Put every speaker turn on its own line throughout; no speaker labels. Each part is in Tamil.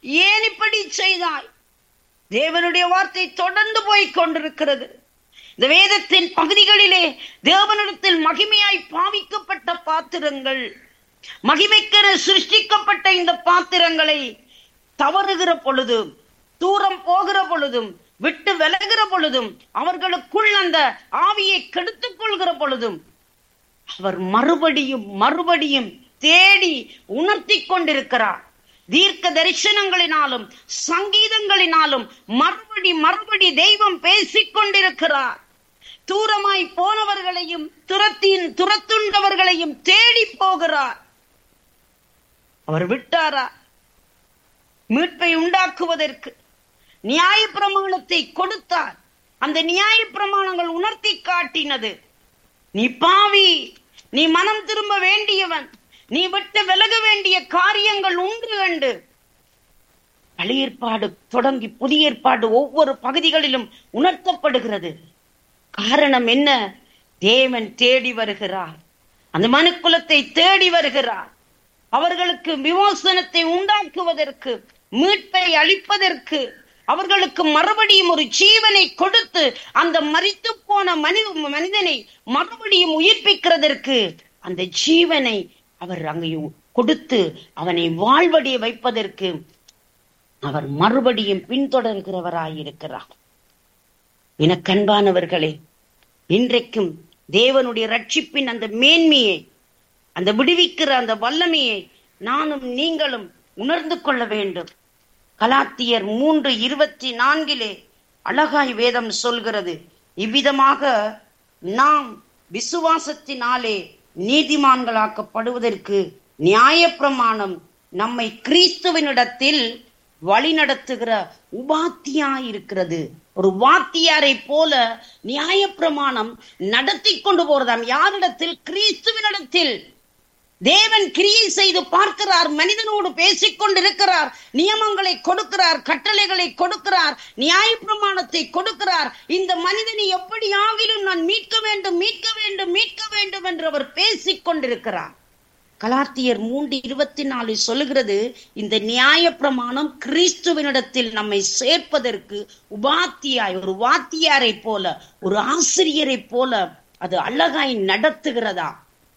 ஏன் இப்படி செய்தாய் தேவனுடைய வார்த்தை தொடர்ந்து போய்க் கொண்டிருக்கிறது இந்த வேதத்தின் பகுதிகளிலே தேவனிடத்தில் மகிமையாய் பாவிக்கப்பட்ட பாத்திரங்கள் மகிமைக்கென சிருஷ்டிக்கப்பட்ட இந்த பாத்திரங்களை தவறுகிற பொழுதும் தூரம் போகிற பொழுதும் விட்டு விலகிற பொழுதும் அவர்களுக்குள் அந்த ஆவியை கெடுத்துக் கொள்கிற பொழுதும் அவர் மறுபடியும் மறுபடியும் தேடி உணர்த்தி கொண்டிருக்கிறார் தீர்க்க தரிசனங்களினாலும் சங்கீதங்களினாலும் மறுபடி மறுபடி தெய்வம் பேசிக் கொண்டிருக்கிறார் தூரமாய் போனவர்களையும் துரத்தின் துரத்துண்டவர்களையும் தேடி போகிறார் அவர் விட்டாரா மீட்பை உண்டாக்குவதற்கு நியாய பிரமாணத்தை கொடுத்தார் அந்த நியாய பிரமாணங்கள் உணர்த்தி காட்டினது நீ பாவி நீ மனம் திரும்ப வேண்டியவன் நீ விட்டு விலக வேண்டிய காரியங்கள் உண்டு கண்டு பழைய ஏற்பாடு தொடங்கி புதிய ஏற்பாடு ஒவ்வொரு பகுதிகளிலும் உணர்த்தப்படுகிறது காரணம் என்ன தேவன் தேடி வருகிறார் அந்த மனுக்குலத்தை தேடி வருகிறார் அவர்களுக்கு விமோசனத்தை உண்டாக்குவதற்கு மீட்பை அளிப்பதற்கு அவர்களுக்கு மறுபடியும் ஒரு ஜீவனை கொடுத்து அந்த மரித்து போன மனித மனிதனை மறுபடியும் உயிர்ப்பிக்கிறதற்கு அந்த ஜீவனை அவர் அங்கே கொடுத்து அவனை வாழ்வடைய வைப்பதற்கு அவர் மறுபடியும் பின்தொடர்கிறவராயிருக்கிறார் எனக்கன்பானவர்களே இன்றைக்கும் தேவனுடைய ரட்சிப்பின் அந்த மேன்மையை அந்த விடுவிக்கிற அந்த வல்லமையை நானும் நீங்களும் உணர்ந்து கொள்ள வேண்டும் கலாத்தியர் மூன்று இருபத்தி நான்கிலே அழகாய் வேதம் சொல்கிறது இவ்விதமாக நாம் விசுவாசத்தினாலே நீதிமான்களாக்கப்படுவதற்கு நியாயப்பிரமாணம் நம்மை கிறிஸ்துவனிடத்தில் வழிநடத்துகிற உபாத்தியாயிருக்கிறது ஒரு வாத்தியாரை போல நியாயப்பிரமாணம் நடத்தி கொண்டு போறதாம் யாரிடத்தில் கிறிஸ்துவனிடத்தில் தேவன் கிரியை செய்து பார்க்கிறார் மனிதனோடு பேசிக் கொண்டிருக்கிறார் நியமங்களை கொடுக்கிறார் கட்டளைகளை கொடுக்கிறார் நியாய பிரமாணத்தை கொடுக்கிறார் இந்த மனிதனை எப்படி ஆகிலும் நான் மீட்க வேண்டும் மீட்க வேண்டும் மீட்க வேண்டும் என்று அவர் பேசிக் கொண்டிருக்கிறார் கலாத்தியர் மூன்று இருபத்தி நாலு சொல்லுகிறது இந்த நியாய பிரமாணம் கிறிஸ்துவனிடத்தில் நம்மை சேர்ப்பதற்கு உபாத்தியாய் ஒரு வாத்தியாரை போல ஒரு ஆசிரியரை போல அது அழகாய் நடத்துகிறதா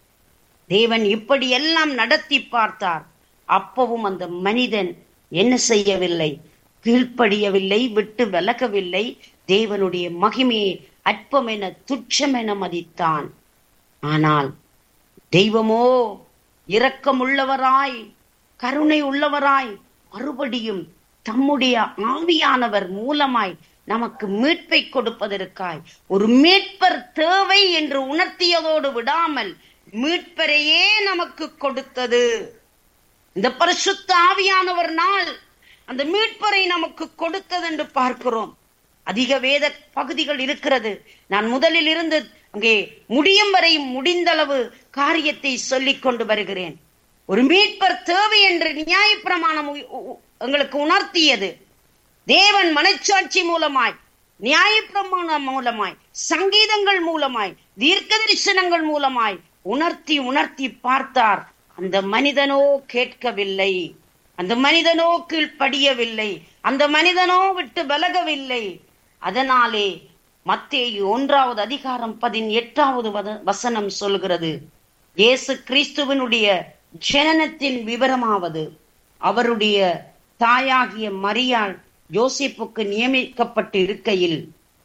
தேவன் இப்படி எல்லாம் நடத்தி பார்த்தார் அப்பவும் அந்த மனிதன் என்ன செய்யவில்லை கீழ்ப்படியவில்லை விட்டு விலகவில்லை தேவனுடைய மகிமையை அற்பம் என துச்சம் என மதித்தான் ஆனால் தெய்வமோ இரக்கமுள்ளவராய் கருணை உள்ளவராய் மறுபடியும் தம்முடைய ஆவியானவர் மூலமாய் நமக்கு மீட்பை கொடுப்பதற்காய் ஒரு மீட்பர் தேவை என்று உணர்த்தியதோடு விடாமல் மீட்பரையே நமக்கு கொடுத்தது இந்த பரிசுத்த ஆவியானவர் நாள் அந்த மீட்பரை நமக்கு கொடுத்தது என்று பார்க்கிறோம் அதிக வேத பகுதிகள் இருக்கிறது நான் முதலில் இருந்து அங்கே முடியும் வரை முடிந்தளவு காரியத்தை சொல்லிக் கொண்டு வருகிறேன் ஒரு மீட்பர் தேவை என்று நியாயப்பிரமாணம் எங்களுக்கு உணர்த்தியது தேவன் மனச்சாட்சி மூலமாய் நியாயப்பிரமாணம் மூலமாய் சங்கீதங்கள் மூலமாய் தீர்க்க தரிசனங்கள் மூலமாய் உணர்த்தி உணர்த்தி பார்த்தார் அந்த மனிதனோ கேட்கவில்லை அந்த மனிதனோ கீழ்ப்படியவில்லை அந்த மனிதனோ விட்டு விலகவில்லை அதனாலே மத்தேயு ஒன்றாவது அதிகாரம் பதினெட்டாவது வசனம் சொல்கிறது இயேசு கிறிஸ்துவனுடைய ஜனனத்தின் விவரமாவது அவருடைய தாயாகிய மரியாள் யோசிப்புக்கு நியமிக்கப்பட்டு இருக்கையில்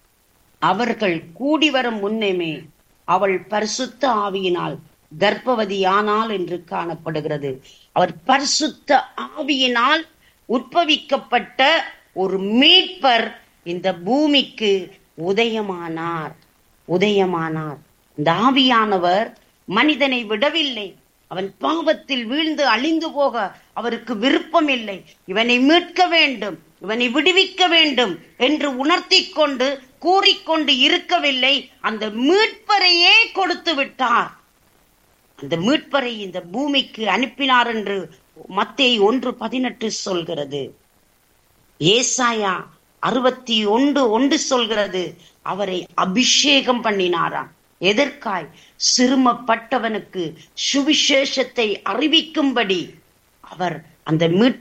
அவர்கள் கூடி வரும் முன்னமே அவள் பரிசுத்த ஆவியினால் கர்ப்பவதியானாள் என்று காணப்படுகிறது அவர் பரிசுத்த ஆவியினால் உற்பவிக்கப்பட்ட ஒரு மீட்பர் இந்த பூமிக்கு உதயமானார் உதயமானார் இந்த ஆவியானவர் மனிதனை விடவில்லை அவன் பாவத்தில் வீழ்ந்து அழிந்து போக அவருக்கு விருப்பம் இல்லை இவனை மீட்க வேண்டும் இவனை விடுவிக்க வேண்டும் என்று உணர்த்தி கொண்டு கூறிக்கொண்டு இருக்கவில்லை அந்த மீட்பரையே கொடுத்து விட்டார் அந்த மீட்பரை இந்த பூமிக்கு அனுப்பினார் என்று மத்தேய் ஒன்று பதினெட்டு சொல்கிறது ஏசாயா அறுபத்தி ஒன்று ஒன்று சொல்கிறது அவரை அபிஷேகம் பண்ணினாராம் எதற்காய் சிறுமப்பட்டவனுக்கு சுவிசேஷத்தை அறிவிக்கும்படி அவர் அந்த மீட்பு